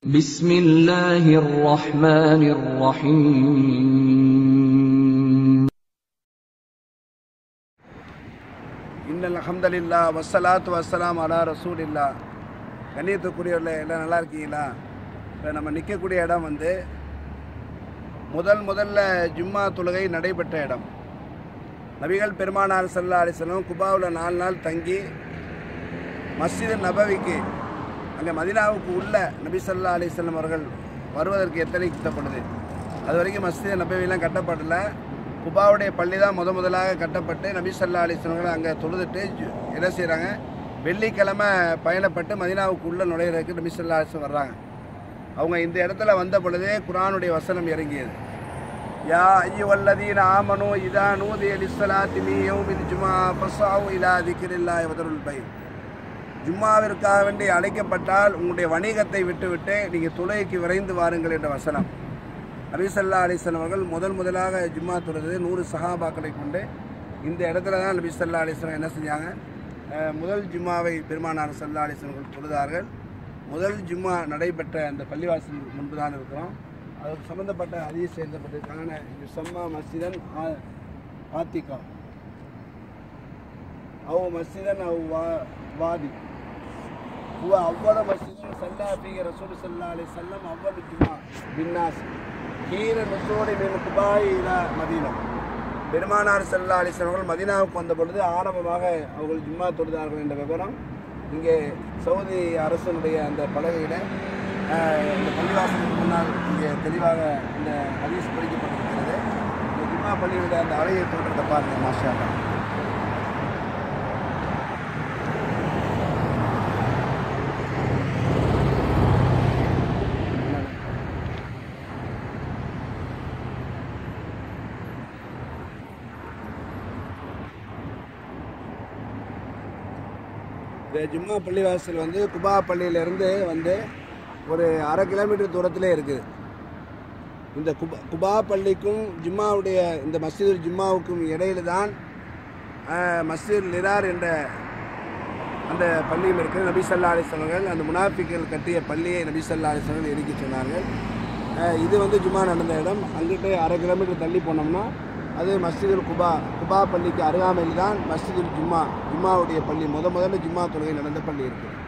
بسم الله الرحمن الرحيم இன்னல் அல்ஹம்துலில்லா வஸ்ஸலாத்து வஸ்ஸலாம் அலா ரசூலில்லா கண்ணியத்துக்குரியவர்களே எல்லாம் நல்லா இருக்கீங்களா இப்போ நம்ம நிற்கக்கூடிய இடம் வந்து முதல் முதல்ல ஜும்மா தொழுகை நடைபெற்ற இடம் நபிகள் பெருமானார் சல்லா அலிஸ்லாம் குபாவில் நாலு நாள் தங்கி மஸ்ஜித் நபவிக்கு அங்கே மதினாவுக்கு உள்ள நபி சல்லா அலிஸ்லாம் அவர்கள் வருவதற்கு எத்தனைக்கப்படுது அது வரைக்கும் மஸ்ஜித் நபவிலாம் கட்டப்படல குபாவுடைய பள்ளி தான் முத முதலாக கட்டப்பட்டு நபி சல்லா அலிஸ்லாம் அங்கே தொழுதுட்டு ஜு- என்ன செய்கிறாங்க வெள்ளிக்கிழமை பயணப்பட்டு மதினாவுக்கு உள்ள நுழையிறதுக்கு நபி சல்லா அலிஸ்லாம் வர்றாங்க அவங்க இந்த இடத்துல வந்த பொழுதே குர்ஆனுடைய வசனம் இறங்கியது யா ஐயுவல்லதீன ஆமனு இதா நூதி அலிஸ்ஸலாத்தி மீ யௌமில் ஜுமா ஃபஸ்ஸாவு இலா திக்ரில்லாஹி வதருல் பை ஜும்மாவிற்காக வேண்டி அழைக்கப்பட்டால் உங்களுடைய வணிகத்தை விட்டுவிட்டு நீங்கள் தொழுகைக்கு விரைந்து வாருங்கள் என்ற வசனம் நபிசல்லா அலிஸ்லாம் அவர்கள் முதல் முதலாக ஜும்மா தொழுது நூறு சஹாபாக்களை கொண்டு இந்த இடத்துல தான் நபிசல்லா அலிஸ்லாம் என்ன செஞ்சாங்க அஹ், முதல் ஜும்மாவை பெருமானார் சல்லா அலிஸ்லாம் அவர்கள் தொழுதார்கள் முதல் ஜும்மா நடைபெற்ற அந்த பள்ளிவாசல் முன்பு தான் இருக்கிறோம் அதுக்கு சம்பந்தப்பட்ட ஹதீஸ் எழுதப்பட்டிருக்காங்க இது சம்மா மஸ்ஜிதன் ஆ- ஆத்திகா أو مسجدا أو وا- وادي هو أول مسجد صلى فيه رسول صلى الله عليه وسلم أول الجمعة بالناس حين نزول من قباء إلى مدينة பெருமானார் சல்லா அலிஸ்லாம் அவர்கள் மதீனாவுக்கு வந்த பொழுது ஆரம்பமாக அவர்கள் ஜும்மா தொழுதார்கள் என்ற விவரம் இங்கே சவுதி அரசனுடைய அந்த பலகையில் இந்த பள்ளிவாசலுக்கு முன்னால் இங்கே தெளிவாக இந்த ஹதீஸ் படிக்கப்பட்டிருக்கிறது இந்த ஜும்மா பள்ளியுடைய அந்த அழகிய தோற்றத்தை பாருங்கள் மாஷா அல்லாஹ். இந்த ஜும்மா பள்ளிவாசல் வந்து குபா பள்ளியிலேருந்து வந்து ஒரு அரை கிலோமீட்டர் தூரத்திலே இருக்குது இந்த குபா குபா பள்ளிக்கும் ஜும்மாவுடைய இந்த மஸ்ஜிதுல் ஜும்மாவுக்கும் இடையில தான் ஆஹ், மஸ்ஜித் லிரார் என்ற அந்த பள்ளியும் இருக்குது நபி சல்லா அலிஸ்வர்கள் அந்த முனாஃபிக்கள் கட்டிய பள்ளியை நபி சல்லா அலிஸ்வர்கள் இறக்கி சொன்னார்கள் ஆஹ், இது வந்து ஜும்மா நடந்த இடம் அங்கிட்டு அரை கிலோமீட்டர் தள்ளி போனோம்னா அது மஸ்ஜிதுல் குபா குபா பள்ளிக்கு அருகாமையில் தான் மஸ்ஜிதுல் ஜும்மா ஜும்மாவுடைய பள்ளி முத முதல்ல ஜும்மா தொழுகை நடந்த பள்ளி இருக்குது